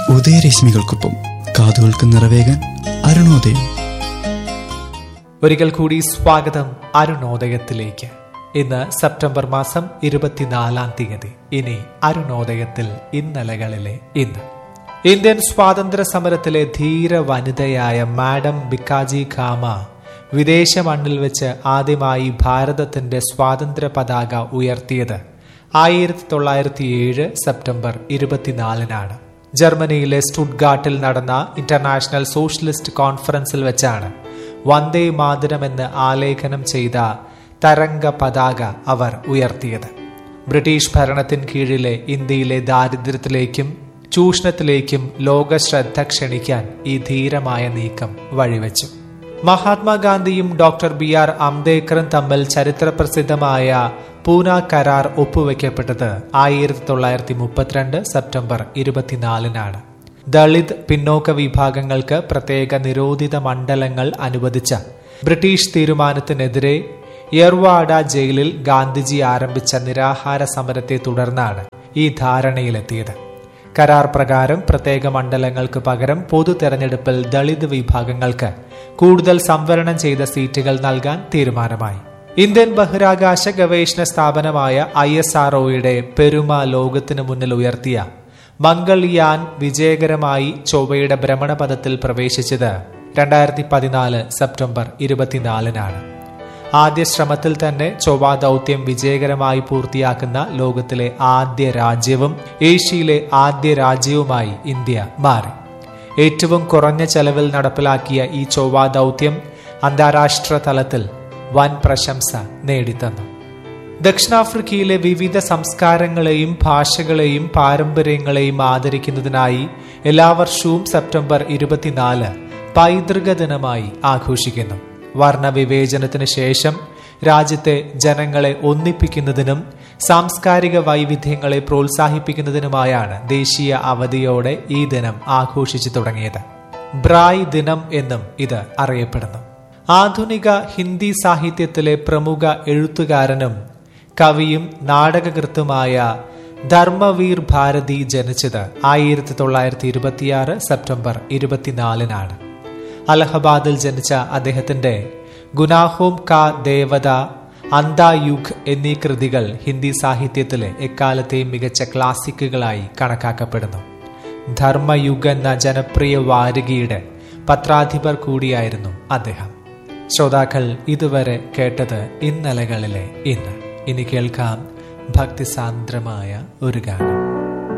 ഉദയരശ്മികൾക്കൊപ്പം കാതുകൾക്ക് നിറവേകാൻ അരുണോദയം ഒരിക്കൽ കൂടി സ്വാഗതം അരുണോദയത്തിലേക്ക് ഇന്ന് സെപ്റ്റംബർ മാസം ഇരുപത്തിനാലാം തീയതി ഇനി അരുണോദയത്തിൽ ഇന്നലകളിലെ ഇന്ന് ഇന്ത്യൻ സ്വാതന്ത്ര്യ സമരത്തിലെ ധീര വനിതയായ മാഡം ബിക്കാജി ഖാമ വിദേശ മണ്ണിൽ വെച്ച് ആദ്യമായി ഭാരതത്തിന്റെ സ്വാതന്ത്ര്യ പതാക ഉയർത്തിയത് ആയിരത്തി തൊള്ളായിരത്തി ഏഴ് സെപ്റ്റംബർ ഇരുപത്തിനാലിനാണ് ജർമ്മനിയിലെ സ്റ്റുഡ്ഗാട്ടിൽ നടന്ന ഇന്റർനാഷണൽ സോഷ്യലിസ്റ്റ് കോൺഫറൻസിൽ വെച്ചാണ് വന്ദേ മാതരം എന്ന് ആലേഖനം ചെയ്ത തരംഗ പതാക അവർ ഉയർത്തിയത് ബ്രിട്ടീഷ് ഭരണത്തിന് കീഴിലെ ഇന്ത്യയിലെ ദാരിദ്ര്യത്തിലേക്കും ചൂഷണത്തിലേക്കും ലോക ശ്രദ്ധ ക്ഷണിക്കാൻ ഈ ധീരമായ നീക്കം വഴിവെച്ചു മഹാത്മാഗാന്ധിയും ഡോക്ടർ ബി ആർ അംബേദ്കറും തമ്മിൽ ചരിത്രപ്രസിദ്ധമായ പൂന കരാർ ഒപ്പുവെക്കപ്പെട്ടത് ആയിരത്തി തൊള്ളായിരത്തി മുപ്പത്തിരണ്ട് സെപ്റ്റംബർ ഇരുപത്തിനാലിനാണ് ദളിത് പിന്നോക്ക വിഭാഗങ്ങൾക്ക് പ്രത്യേക നിരോധിത മണ്ഡലങ്ങൾ അനുവദിച്ച ബ്രിട്ടീഷ് തീരുമാനത്തിനെതിരെ യർവാഡ ജയിലിൽ ഗാന്ധിജി ആരംഭിച്ച നിരാഹാര സമരത്തെ തുടർന്നാണ് ഈ ധാരണയിലെത്തിയത് കരാർ പ്രകാരം പ്രത്യേക മണ്ഡലങ്ങൾക്ക് പകരം പൊതു തെരഞ്ഞെടുപ്പിൽ ദളിത് വിഭാഗങ്ങൾക്ക് കൂടുതൽ സംവരണം ചെയ്ത സീറ്റുകൾ നൽകാൻ തീരുമാനമായി ഇന്ത്യൻ ബഹിരാകാശ ഗവേഷണ സ്ഥാപനമായ ഐ എസ് ആർഒയുടെ പെരുമ ലോകത്തിനു മുന്നിൽ ഉയർത്തിയ മംഗൾയാൻ വിജയകരമായി ചൊവ്വയുടെ ഭ്രമണപഥത്തിൽ പ്രവേശിച്ചത് രണ്ടായിരത്തി പതിനാല് സെപ്റ്റംബർ ഇരുപത്തിനാലിനാണ് ആദ്യ ശ്രമത്തിൽ തന്നെ ചൊവ്വ ദൗത്യം വിജയകരമായി പൂർത്തിയാക്കുന്ന ലോകത്തിലെ ആദ്യ രാജ്യവും ഏഷ്യയിലെ ആദ്യ രാജ്യവുമായി ഇന്ത്യ മാറി ഏറ്റവും കുറഞ്ഞ ചെലവിൽ നടപ്പിലാക്കിയ ഈ ചൊവ്വ ദൗത്യം അന്താരാഷ്ട്ര തലത്തിൽ വൻ പ്രശംസ നേടിത്തന്നു ദക്ഷിണാഫ്രിക്കയിലെ വിവിധ സംസ്കാരങ്ങളെയും ഭാഷകളെയും പാരമ്പര്യങ്ങളെയും ആദരിക്കുന്നതിനായി എല്ലാ വർഷവും സെപ്റ്റംബർ ഇരുപത്തിനാല് പൈതൃക ദിനമായി ആഘോഷിക്കുന്നു വർണ്ണവിവേചനത്തിന് ശേഷം രാജ്യത്തെ ജനങ്ങളെ ഒന്നിപ്പിക്കുന്നതിനും സാംസ്കാരിക വൈവിധ്യങ്ങളെ പ്രോത്സാഹിപ്പിക്കുന്നതിനുമായാണ് ദേശീയ അവധിയോടെ ഈ ദിനം ആഘോഷിച്ചു തുടങ്ങിയത് ബ്രായ് ദിനം എന്നും ഇത് അറിയപ്പെടുന്നു ആധുനിക ഹിന്ദി സാഹിത്യത്തിലെ പ്രമുഖ എഴുത്തുകാരനും കവിയും നാടകകൃത്തുമായ ധർമ്മവീർ ഭാരതി ജനിച്ചത് ആയിരത്തി തൊള്ളായിരത്തി ഇരുപത്തിയാറ് സെപ്റ്റംബർ ഇരുപത്തിനാലിനാണ് അലഹബാദിൽ ജനിച്ച അദ്ദേഹത്തിന്റെ ഗുനാഹോം കാ ദേവത അന്തായുഗ് എന്നീ കൃതികൾ ഹിന്ദി സാഹിത്യത്തിലെ എക്കാലത്തെയും മികച്ച ക്ലാസിക്കുകളായി കണക്കാക്കപ്പെടുന്നു ധർമ്മയുഗ് എന്ന ജനപ്രിയ വാരികയുടെ പത്രാധിപർ കൂടിയായിരുന്നു അദ്ദേഹം ശ്രോതാക്കൾ ഇതുവരെ കേട്ടത് ഇന്നലകളിലെ ഇന്ന് ഇനി കേൾക്കാം ഭക്തിസാന്ദ്രമായ ഒരു ഗാനം